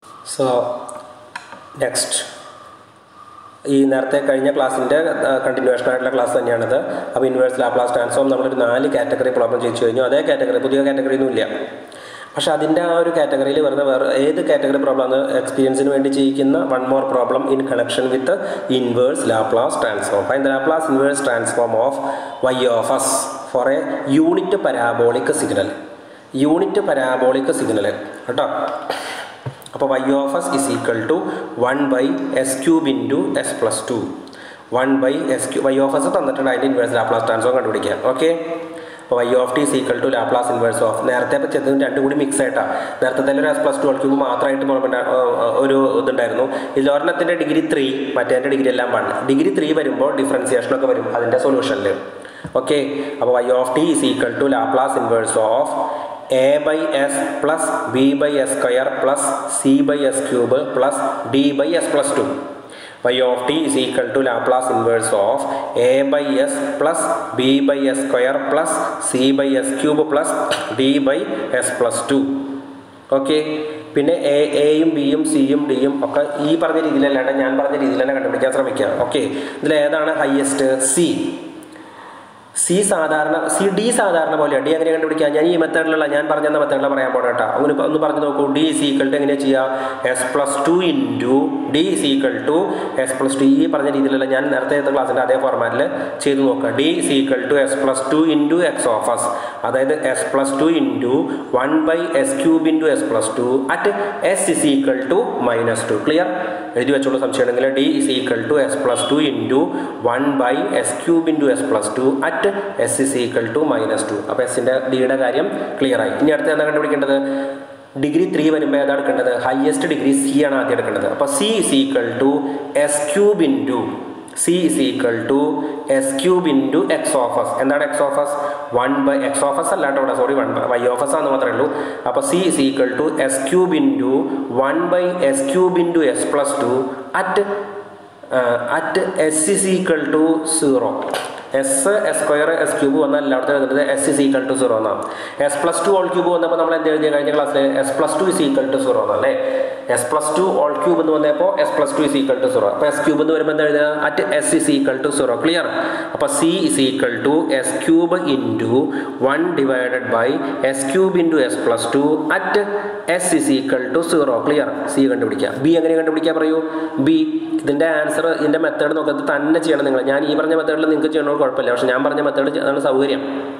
so next ഈ നേരത്തെ കഴിഞ്ഞ ക്ലാസ്സിൻ്റെ കണ്ടിന്യൂഷൻ ആയിട്ടുള്ള ക്ലാസ് തന്നെയാണിത് അപ്പോൾ ഇൻവേഴ്സ് ലാപ്ലാസ് ട്രാൻസ്ഫോം നമ്മളൊരു നാല് കാറ്റഗറി പ്രോബ്ലം ചെയ്യിച്ചു കഴിഞ്ഞു അതേ കാറ്റഗറി പുതിയ കാറ്റഗറി ഒന്നും ഇല്ല പക്ഷെ അതിൻ്റെ ആ ഒരു കാറ്റഗറിയിൽ വരുന്ന വേറെ ഏത് കാറ്റഗറി പ്രോബ്ലം ആണ് എക്സ്പീരിയൻസിന് വേണ്ടി ചെയ്യിക്കുന്ന one more problem in connection with inverse Laplace transform fine the Laplace inverse transform of Y of S for a unit parabolic signal unit parabolic signal കേട്ടോ അപ്പോൾ Y of S is equal to one by S cube into S plus two one by S cube Y of S തന്നിട്ടുണ്ട് അതിൻ്റെ inverse Laplace transform കണ്ടുപിടിക്കാം okay അപ്പോൾ Y of T is equal to Laplace inverse of നേരത്തെ ഇപ്പോൾ ചെന്നതും രണ്ടും കൂടി mix ആയിട്ടാണ് നേരത്തെ തന്നെ ഒരു എസ് പ്ലസ് ടു ക്യൂബ് മാത്രമായിട്ട് നോക്കണ്ട ഒരു ഇതുണ്ടായിരുന്നു ഇതിൽ ഒരെണ്ണത്തിൻ്റെ ഡിഗ്രി ത്രീ മറ്റേതിൻ്റെ ഡിഗ്രി എല്ലാം വൺ ഡിഗ്രി ത്രീ വരുമ്പോൾ ഡിഫറൻസിയേഷനൊക്കെ വരും അതിൻ്റെ സൊല്യൂഷനിൽ ഓക്കെ അപ്പോൾ Y of T is equal to Laplace inverse of A by S plus B by S square plus C by S cube plus D by S plus two y of t is equal to Laplace inverse of a by s plus b by s square plus c by s cube plus d by s plus 2 okay പിന്നെ A എയും ബിയും സിയും ഡിയും ഒക്കെ ഈ പറഞ്ഞ രീതിയിലല്ലാണ്ട് ഞാൻ പറഞ്ഞ രീതിയിൽ തന്നെ കണ്ടുപിടിക്കാൻ ശ്രമിക്കുക ഓക്കെ ഇതിൽ ഏതാണ് ഹയസ്റ്റ് സി സി സാധാരണ സി ഡി സാധാരണ പോലെ ഡി എങ്ങനെ കണ്ടുപിടിക്കുക ഞാൻ ഈ മെത്തേഡിലുള്ള ഞാൻ പറഞ്ഞ മെത്തേഡിൽ പറയാൻ പോകണം കേട്ടോ അങ്ങനെ ഇപ്പൊ ഒന്ന് പറഞ്ഞു നോക്കൂ ഡി സീക്കൾ ടു എങ്ങനെ ചെയ്യുക S plus two into D equal to S plus two ഈ പറഞ്ഞ രീതിയിലുള്ള ഞാൻ നേരത്തെ ക്ലാസ്സിൻ്റെ അതേ ഫോർമാറ്റിൽ ചെയ്ത് നോക്കുക D equal to S plus two into X of S അതായത് S plus two into one by S cube into S plus two at S is equal to minus two clear എഴുതി വെച്ചോളൂ സംശയമുണ്ടെങ്കിൽ D is equal to S plus two into one by S cube into S plus two at S is equal to minus two അപ്പോൾ എസിൻ്റെ ഡിയുടെ കാര്യം clear ആയി ഇനി അടുത്ത് എന്താ കണ്ടുപിടിക്കേണ്ടത് ഡിഗ്രി ത്രീ വരുമ്പോൾ ഏതാ എടുക്കേണ്ടത് ഹയസ്റ്റ് ഡിഗ്രി സി ആണ് ആദ്യം എടുക്കേണ്ടത് അപ്പോൾ C is equal to S cube into C is equal to S cube into X of S എന്താണ് X of S one by X of S അല്ലാണ്ട് ഇവിടെ sorry one Y of S ആണെന്ന് മാത്രമേ ഉള്ളൂ അപ്പോൾ C is equal to S cube into one by S cube into S plus two at at S is equal to zero S S square S cube വന്നാൽ എല്ലായിടത്തും എഴുതുന്നത് S is equal to zero എന്നാണ് S plus two all cube വന്നപ്പോൾ നമ്മൾ എന്ത് എഴുതിയ കഴിഞ്ഞ ക്ലാസ്സിൽ S plus two is equal to zero എന്നല്ലേ S plus two all cube എന്ന് വന്നപ്പോൾ S plus two is equal to zero അപ്പോൾ എസ് ക്യൂബ് എന്ന് വരുമ്പോൾ എന്താ എഴുതുക at S is equal to zero clear അപ്പോൾ C is equal to S cube into one divided by S cube into S plus two at S is equal to zero clear C കണ്ടുപിടിക്കുക B എങ്ങനെ കണ്ടുപിടിക്കാൻ പറയൂ B ഇതിൻ്റെ answer ഇതിൻ്റെ method നോക്കുന്നത് തന്നെ ചെയ്യണം നിങ്ങൾ ഞാൻ ഈ പറഞ്ഞ മെത്തേഡിൽ നിങ്ങൾക്ക് ചെയ്യണമെങ്കിൽ കുഴപ്പമില്ല പക്ഷേ ഞാൻ പറഞ്ഞ മെത്തേഡ് അതാണ് സൗകര്യം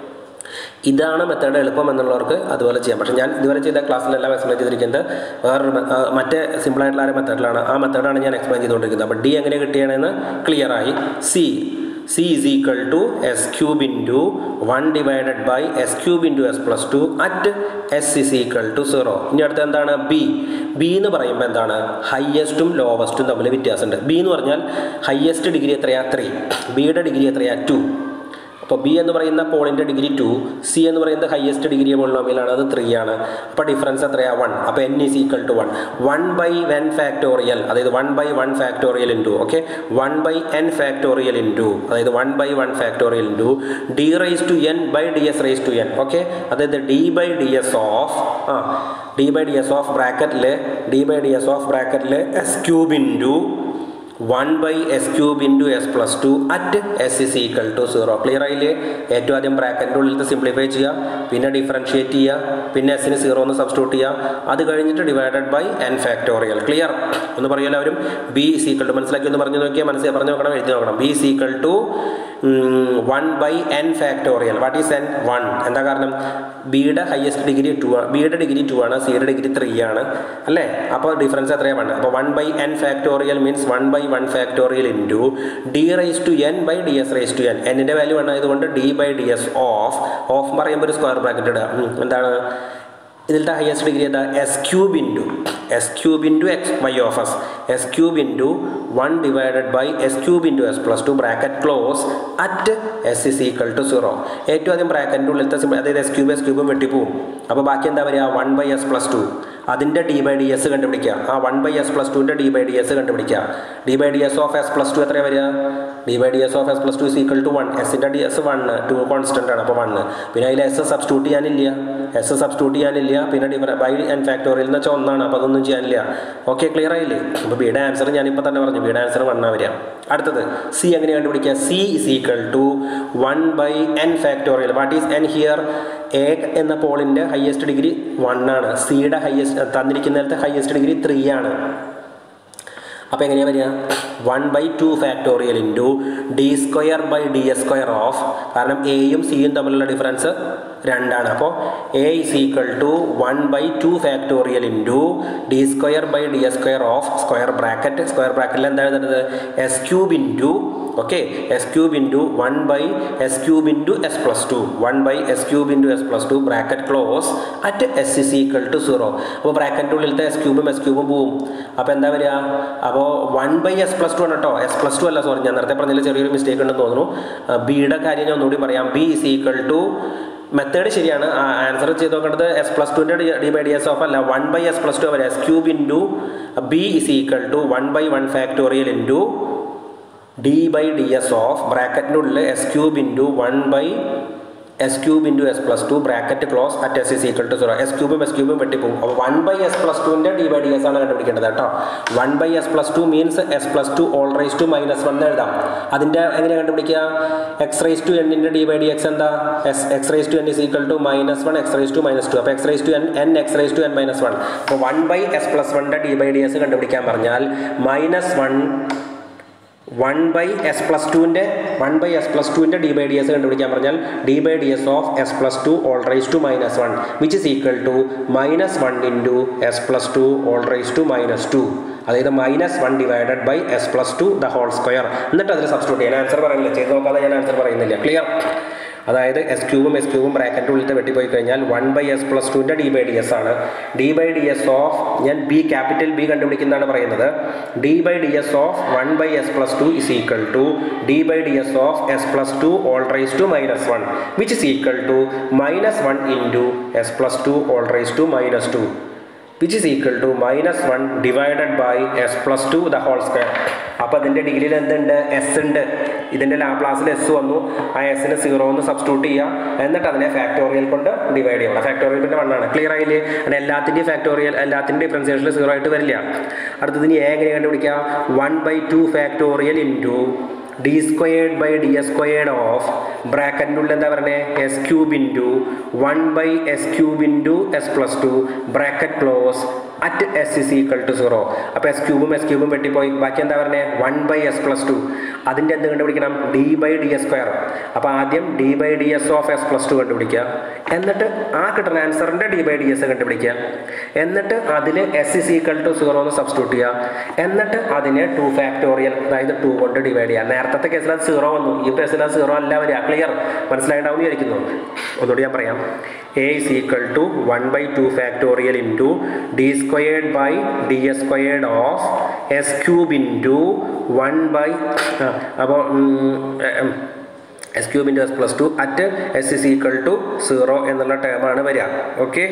ഇതാണ് മെത്തേഡ് എളുപ്പം എന്നുള്ളവർക്ക് അതുപോലെ ചെയ്യാം പക്ഷേ ഞാൻ ഇതുവരെ ചെയ്ത ക്ലാസ്സിലെല്ലാം എക്സ്പ്ലെയിൻ ചെയ്തിരിക്കുന്നത് വേറൊരു മറ്റേ സിമ്പിളായിട്ടുള്ള ഒരു മെത്തേഡിലാണ് ആ മെത്തേഡാണ് ഞാൻ എക്സ്പ്ലെയിൻ ചെയ്തുകൊണ്ടിരിക്കുന്നത് അപ്പോൾ ഡി എങ്ങനെ കിട്ടിയതാണെന്ന് ക്ലിയറായി C C is equal to S cube into one divided by S cube into S plus two at S is equal to zero ഇനി അടുത്ത എന്താണ് ബി ബി എന്ന് പറയുമ്പോൾ എന്താണ് ഹയസ്റ്റും ലോവസ്റ്റും തമ്മിൽ വ്യത്യാസമുണ്ട് ബി എന്ന് പറഞ്ഞാൽ ഹയസ്റ്റ് ഡിഗ്രി എത്രയാ ത്രീ ബിയുടെ ഡിഗ്രി എത്രയാ ടു അപ്പോൾ ബി എന്ന് പറയുന്ന പോളിൻ്റെ ഡിഗ്രി ടു സി എന്ന് പറയുന്ന ഹയസ്റ്റ് ഡിഗ്രി പോളിനോമിയലാണ് അത് ത്രീ ആണ് അപ്പോൾ ഡിഫറൻസ് എത്രയാണ് വൺ അപ്പോൾ N is equal to one one by one factorial അതായത് one by one factorial into okay one by N factorial into അതായത് one by one factorial into D raise to N by D S raise to N okay അതായത് D by D S of ആ D by D S of ബ്രാക്കറ്റിൽ D by D S of ബ്രാക്കറ്റിൽ S cube into one by S cube into S plus two at S is equal to zero clear ആയില്ലേ ഏറ്റവും ആദ്യം ബ്രാക്കറ്റിൻ്റെ ഉള്ളിൽ simplify ചെയ്യുക പിന്നെ differentiate ചെയ്യുക പിന്നെ എസിന് സീറോ എന്ന് സബ്സ്റ്റിറ്റ്യൂട്ട് ചെയ്യുക അത് കഴിഞ്ഞിട്ട് divided by N factorial clear ഒന്ന് പറയുമല്ലോ എല്ലാവരും ബി സീക്വൽ ടു മനസ്സിലാക്കി ഒന്ന് പറഞ്ഞു നോക്കിയാൽ മനസ്സിൽ പറഞ്ഞു നോക്കണം എഴുതി നോക്കണം B equal to one by N factorial what is N one എന്താ കാരണം ബിയുടെ ഹയസ്റ്റ് ഡിഗ്രി ടു ആണ് ബിയുടെ ഡിഗ്രി ടു ആണ് സിയുടെ ഡിഗ്രി ത്രീ ആണ് അല്ലേ അപ്പോൾ ഡിഫറൻസ് എത്രയാണ് വൺ അപ്പോൾ one by N factorial means one by one factorial into D raise to N by D S raise to N എന്നിൻ്റെ വാല്യൂ വൺ ആയതുകൊണ്ട് D by D S of of പറയുമ്പോൾ ഒരു square bracket ഇടുക എന്താണ് ഇതിലത്തെ highest degree എന്താ S cube into S cube into X Y of S S cube into one divided by S cube into S plus two bracket close at S is equal to zero ഏറ്റവും ആദ്യം ബ്രാക്കറ്റിൻ്റെ ഉള്ളിലത്തെ simple അതായത് S cube S ക്യൂബും വെട്ടിപ്പോവും അപ്പോൾ ബാക്കി എന്താ വരിക one by S plus two അതിൻ്റെ ഡി ബൈ ഡി എസ് കണ്ടുപിടിക്കുക ആ വൺ ബൈ എസ് പ്ലസ് ടുവിൻ്റെ ഡി ബൈ ഡി എസ് കണ്ടുപിടിക്കുക D by D S of S plus two എത്രയാണ് വരിക D by D S of S plus two is equal to one എസിൻ്റെ D S one two constant ആണ് അപ്പോൾ one പിന്നെ അതിൽ S substitute ചെയ്യാനില്ല S substitute ചെയ്യാനില്ല പിന്നെ ഡിഫറ ബൈ ആൻഡ് ഫാക്ടോറിയൽ എന്ന് വെച്ചാൽ ഒന്നാണ് അപ്പോൾ അതൊന്നും ചെയ്യാനില്ല ഓക്കെ ക്ലിയർ ആയില്ലേ അപ്പോൾ ബിയുടെ ആൻസർ ഞാനിപ്പോൾ തന്നെ പറഞ്ഞു ബിയുടെ ആൻസർ വണ്ണാ വരിക അടുത്തത് സി എങ്ങനെ കണ്ടുപിടിക്കുക C is equal to one by N factorial what is N here A എന്ന പോളിൻ്റെ ഹയസ്റ്റ് ഡിഗ്രി വൺ ആണ് സിയുടെ ഹയസ്റ്റ് തന്നിരിക്കുന്നിടത്ത് ഹയസ്റ്റ് ഡിഗ്രി ത്രീ ആണ് അപ്പോൾ എങ്ങനെയാണ് വരിക one by two factorial into D square by D S square of കാരണം എയും സിയും തമ്മിലുള്ള ഡിഫറൻസ് രണ്ടാണ് അപ്പോൾ A is equal to one by two factorial into D square by D S square of square bracket square ബ്രാക്കറ്റിൽ എന്താ എഴുതുന്നത് S cube into okay S cube into one by S cube into S plus two one by S cube into S plus two bracket close at S is equal to zero അപ്പോൾ ബ്രാക്കറ്റിൻ്റെ ഉള്ളിലത്തെ S ക്യൂബും S ക്യൂബും പോവും അപ്പോൾ എന്താ വരിക അപ്പോൾ one by S plus two ആണ് കേട്ടോ എസ് പ്ലസ് ടു അല്ല സോറി ഞാൻ നേരത്തെ പറഞ്ഞതിൽ ചെറിയൊരു മിസ്റ്റേക്ക് ഉണ്ടെന്ന് തോന്നുന്നു ബിയുടെ കാര്യം ഞാൻ ഒന്നുകൂടി പറയാം B is equal to method ശരിയാണ് ആൻസർ ചെയ്ത് നോക്കേണ്ടത് എസ് പ്ലസ് ടുവിൻ്റെ D by D S of അല്ല one by S plus two വരെ S cube into B is equal to one by one factorial into D by D S of ബ്രാക്കറ്റിനുള്ളിൽ S cube into one by S cube into S plus two bracket close at S is equal to zero S ക്യൂബും S ക്യൂബും വെട്ടിപ്പോകും അപ്പോൾ one by S plus ടുവിൻ്റെ D by D S ആണ് കണ്ടുപിടിക്കേണ്ടത് കേട്ടോ one by S plus two means S plus two whole raise to minus one എഴുതാം അതിൻ്റെ എങ്ങനെ കണ്ടുപിടിക്കുക എക്സ് റൈസ് ടു എന്നിൻ്റെ ഡി ബൈ ഡി എക്സ് എന്താ S X raise to N is equal to minus one X raise to minus two അപ്പോൾ X raise to N N X raise to N minus one അപ്പോൾ one by S plus വണ്ണിൻ്റെ D by D S കണ്ടുപിടിക്കാൻ പറഞ്ഞാൽ minus one one by S plus ടുവിൻ്റെ one by S plus ടുവിൻ്റെ D by D S കണ്ടുപിടിക്കാൻ പറഞ്ഞാൽ D by D S of S plus two whole raise to minus one which is equal to minus one into S plus two whole raise to minus two അതായത് minus one divided by S plus two the whole square എന്നിട്ട് അതിൽ substitute ചെയ്യാൻ answer പറയുന്നില്ല ചെയ്ത് നോക്കാതെ ഞാൻ answer പറയുന്നില്ല clear അതായത് എസ് ക്യൂബും എസ് ക്യൂബും ബ്രാക്കറ്റ് ഉള്ളിൽ വെട്ടിപ്പോയി കഴിഞ്ഞാൽ വൺ ബൈ എസ് പ്ലസ് ടുവിൻ്റെ ഡി ബൈ ഡി എസ് ആണ് D by D S of ഞാൻ ബി ക്യാപിറ്റൽ ബി കണ്ടുപിടിക്കുന്നതാണ് പറയുന്നത് D by D S of one by S plus two is equal to D by D S of S plus two whole raise to minus one which is equal to minus one into S plus two whole raise to minus two which is equal to minus one divided by S plus two the whole square അപ്പോൾ അതിൻ്റെ ഡിഗ്രിയിൽ എന്തുണ്ട് S ഉണ്ട് ഇതിൻ്റെ ലാപ്ലാസിൽ S വന്നു ആ എസിന് zero എന്ന് സബ്സ്റ്റിറ്റ്യൂട്ട് ചെയ്യുക എന്നിട്ട് അതിനെ ഫാക്ടോറിയൽ കൊണ്ട് ഡിവൈഡ് ചെയ്യണം ഫാക്ടോറിയൽ പിന്നെ വണ്ണാണ് ക്ലിയർ ആയില്ലേ അങ്ങനെ എല്ലാത്തിൻ്റെയും ഫാക്ടോറിയൽ എല്ലാത്തിൻ്റെ ഡിഫറൻസിയേഷനിൽ സീറോ ആയിട്ട് വരില്ല അടുത്തത് ഇനി എ എങ്ങനെ കണ്ടുപിടിക്കുക one by two factorial into D squared by D S squared of ബ്രാക്കറ്റിനുള്ളിൽ എന്താ പറയുന്നത് S cube into one by S cube into S plus two bracket close at S is equal to zero അപ്പോൾ S ക്യൂബും S ക്യൂബും വെട്ടിപ്പോയി ബാക്കി എന്താ പറയുന്നത് one by S plus two അതിൻ്റെ എന്ത് കണ്ടുപിടിക്കണം D by D S square അപ്പോൾ ആദ്യം D by D S of S plus to കണ്ടുപിടിക്കുക എന്നിട്ട് ആ കിട്ടുന്ന ആൻസറിൻ്റെ ഡി ബൈ ഡി എസ് കണ്ടുപിടിക്കുക എന്നിട്ട് അതിൽ S is equal to zero എന്ന് സബ്സ്റ്റിറ്റ്യൂട്ട് ചെയ്യുക എന്നിട്ട് അതിനെ ടു ഫാക്ടോറിയൽ അതായത് ടു കൊണ്ട് ഡിവൈഡ് ചെയ്യുക നേരത്തെ കേസിൽ അത് സീറോ വന്നു ഈ കേസിൽ അത് സീറോ അല്ല വരിക ക്ലിയർ മനസ്സിലായിട്ടാവും വിചാരിക്കുന്നു ഒന്നുകൂടി ഞാൻ പറയാം A is equal to one by two factorial into D squared by D S squared of S cube into one by അപ്പോൾ S cube into S plus two at S is equal to zero എന്നുള്ള ടേമാണ് വരിക okay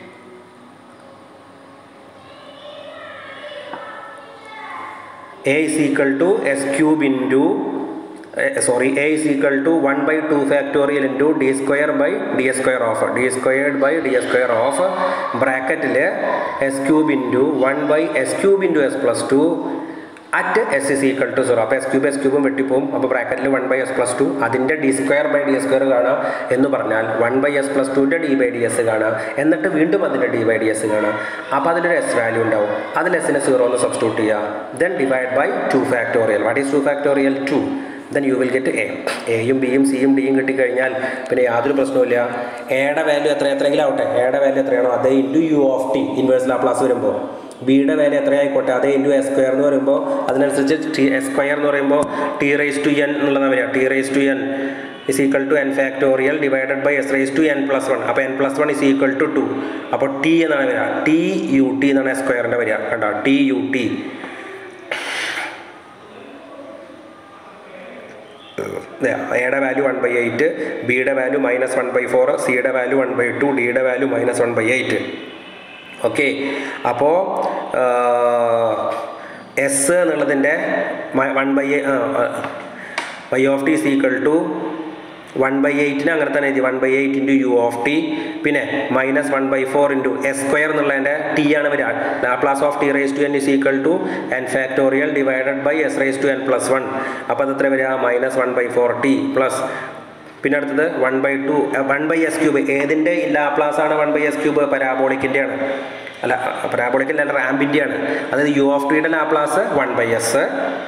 A is equal to S cube into sorry A is equal to one by two factorial into D square by D S square of D squared by D S square of ബ്രാക്കറ്റിൽ S cube into one by S cube into S plus two at S is equal to zero അപ്പോൾ S cube S ക്യൂബും വെട്ടിപ്പോവും അപ്പോൾ ബ്രാക്കറ്റിൽ one by S plus two അതിൻ്റെ D square by D S square കാണാം എന്ന് പറഞ്ഞാൽ one by S plus ടുവിൻ്റെ ഡി ബൈ ഡി എസ് കാണാം എന്നിട്ട് വീണ്ടും അതിൻ്റെ ഡി ബൈ ഡി എസ് കാണാം അപ്പോൾ അതിലൊരു എസ് വാല്യൂ ഉണ്ടാവും അതിൽ എസിനെ സീറോ എന്ന് സബ്സ്റ്റിറ്റ്യൂട്ട് ചെയ്യുക then divide by two factorial what is two factorial two then you will get A എയും ബിയും സിയും ഡിയും കിട്ടിക്കഴിഞ്ഞാൽ പിന്നെ യാതൊരു പ്രശ്നവുമില്ല എയുടെ വാല്യൂ എത്ര എത്രയെങ്കിലും ആവട്ടെ എയുടെ വാല്യൂ എത്രയാണോ അതേ into U of T inverse Laplace വരുമ്പോൾ ബിയുടെ വാല്യൂ എത്രയായിക്കോട്ടെ അതേ ഇൻറ്റു എസ് സ്ക്വയർ എന്ന് പറയുമ്പോൾ അതിനനുസരിച്ച് ടി എസ് സ്ക്വയർ എന്ന് പറയുമ്പോൾ ടി റൈസ് ടു എൻ എന്നുള്ളതാണ് വരിക T raise to N is equal to N factorial divided by S raise to N plus one അപ്പോൾ N plus one is equal to two അപ്പോൾ T എന്നാണ് വരിക T U T എന്നാണ് S സ്ക്വയറിൻ്റെ വരിക കണ്ടോ ടി യു ടി എയുടെ value one by eight ബിയുടെ value minus one by four സിയുടെ വാല്യൂ വൺ ബൈ ടു ഡിയുടെ value minus one by eight okay അപ്പോൾ എസ് എന്നുള്ളതിൻ്റെ one by Y of T is equal to one by എയ്റ്റിന് അങ്ങനെ തന്നെ എഴുതി one by eight into U of T പിന്നെ minus one by four into S square എന്നുള്ളതിൻ്റെ T ആണ് വരിക Laplace of T raise to N is equal to N factorial divided by S raise to N plus one അപ്പോൾ അത് എത്ര വരിക minus one by four T plus പിന്നെ അടുത്തത് one by two one by S cube ഏതിൻ്റെ Laplace ആണ് one by S cube പരാബോളിക്കിൻ്റെ ആണ് അല്ല പരാബോളിക്കിൻ്റെ അല്ല റാമ്പിൻ്റെ ആണ് അതായത് യു ഓഫ് ടിയുടെ Laplace one by S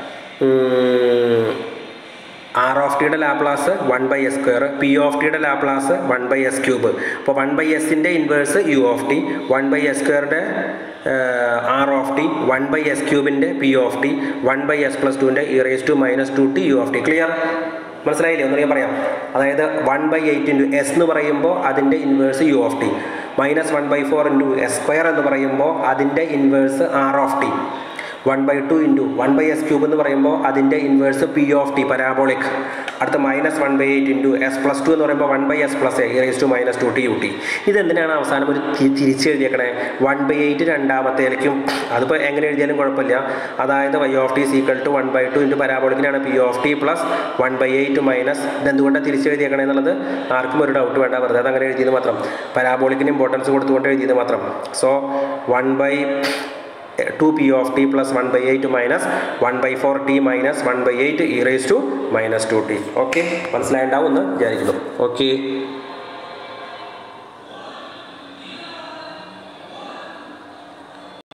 R of ടിയുടെ Laplace one by S square P of ടിയുടെ Laplace one by S cube അപ്പോൾ വൺ ബൈ എസിൻ്റെ inverse U of T one by S സ്ക്വയറിൻ്റെ R of T one by S ക്യൂബിൻ്റെ P of T one by S plus ടുവിൻ്റെ E raise to minus two T U of T clear മനസ്സിലായില്ലേ ഒന്നും ഞാൻ പറയാം അതായത് one by eight into S എന്ന് പറയുമ്പോൾ അതിൻ്റെ inverse U of T minus one by four into S square എന്ന് പറയുമ്പോൾ അതിൻ്റെ inverse R of T one by two into one by S cube എന്ന് പറയുമ്പോൾ അതിൻ്റെ inverse P of T parabolic അടുത്ത minus one by eight into S plus two എന്ന് പറയുമ്പോൾ one by S plus A raise to minus two T U T ഇതെന്തിനാണ് അവസാനം ഒരു തി- തിരിച്ച് എഴുതിയേക്കണേ വൺ ബൈ എയ്റ്റ് രണ്ടാമത്തേലേക്കും അതിപ്പോൾ എങ്ങനെ എഴുതിയാലും കുഴപ്പമില്ല അതായത് Y of T is equal to one by two into പരാബോളിക്കിനാണ് P of T plus one by eight minus ഇതെന്തുകൊണ്ടാണ് തിരിച്ചെഴുതിയേക്കണേ എന്നുള്ളത് ആർക്കും ഒരു ഡൗട്ട് വേണ്ട വെറുതെ അത് അങ്ങനെ എഴുതിയത് മാത്രം പരാബോളിക്കിന് ഇമ്പോർട്ടൻസ് കൊടുത്തുകൊണ്ട് എഴുതിയത് മാത്രം so one by two P of T plus one by eight minus one by four T minus one by eight E raise to minus two T okay മനസ്സിലായിട്ടുണ്ടാവും എന്ന് വിചാരിക്കുന്നു ഓക്കെ